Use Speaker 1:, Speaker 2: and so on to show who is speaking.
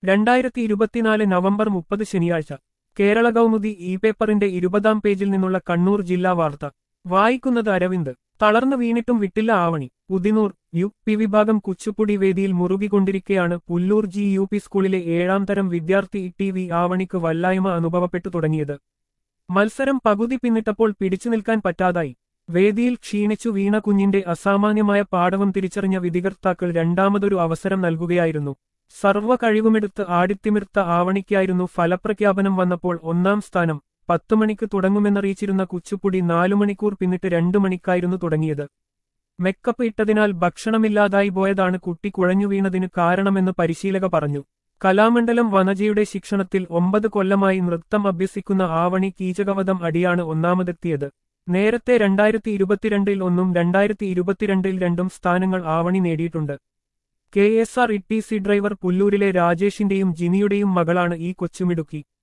Speaker 1: രണ്ടായിരത്തി ഇരുപത്തിനാല് നവംബർ മുപ്പത് ശനിയാഴ്ച കേരള കൗമുദി ഇ പേപ്പറിന്റെ ഇരുപതാം പേജിൽ നിന്നുള്ള കണ്ണൂർ ജില്ലാ വാർത്ത വായിക്കുന്നത് അരവിന്ദ് തളർന്നു വീണിട്ടും വിട്ടില്ല ആവണി ഉദിനൂർ യു പി വിഭാഗം കുച്ചുപ്പുടി വേദിയിൽ മുറുകിക്കൊണ്ടിരിക്കെയാണ് പുല്ലൂർ ജി യു പി സ്കൂളിലെ ഏഴാം തരം വിദ്യാർത്ഥി ടി വി ആവണിക്ക് വല്ലായ്മ അനുഭവപ്പെട്ടു തുടങ്ങിയത് മത്സരം പകുതി പിന്നിട്ടപ്പോൾ പിടിച്ചു നിൽക്കാൻ പറ്റാതായി വേദിയിൽ ക്ഷീണിച്ചു വീണ കുഞ്ഞിന്റെ അസാമാന്യമായ പാഠവും തിരിച്ചറിഞ്ഞ വിധികർത്താക്കൾ രണ്ടാമതൊരു അവസരം നൽകുകയായിരുന്നു സർവ്വ കഴിവുമെടുത്ത് ആടിത്തിമിർത്ത ആവണിക്കായിരുന്നു ഫലപ്രഖ്യാപനം വന്നപ്പോൾ ഒന്നാം സ്ഥാനം പത്തു മണിക്ക് തുടങ്ങുമെന്നറിയിച്ചിരുന്ന കുച്ചുപ്പുടി നാലു മണിക്കൂർ പിന്നിട്ട് രണ്ടു മണിക്കായിരുന്നു തുടങ്ങിയത് മെക്കപ്പ് ഇട്ടതിനാൽ ഭക്ഷണമില്ലാതായി പോയതാണ് കുട്ടി കുഴഞ്ഞു വീണതിന് കാരണമെന്ന് പരിശീലക പറഞ്ഞു കലാമണ്ഡലം വനജയുടെ ശിക്ഷണത്തിൽ ഒമ്പത് കൊല്ലമായി നൃത്തം അഭ്യസിക്കുന്ന ആവണി കീചകവധം അടിയാണ് ഒന്നാമതെത്തിയത് നേരത്തെ രണ്ടായിരത്തി ഇരുപത്തിരണ്ടിൽ ഒന്നും രണ്ടായിരത്തി ഇരുപത്തിരണ്ടിൽ രണ്ടും സ്ഥാനങ്ങൾ ആവണി നേടിയിട്ടുണ്ട് K S R T C സി ഡ്രൈവർ പുല്ലൂരിലെ രാജേഷിന്റെയും ജിനിയുടെയും മകളാണ് ഈ കൊച്ചുമിടുക്കി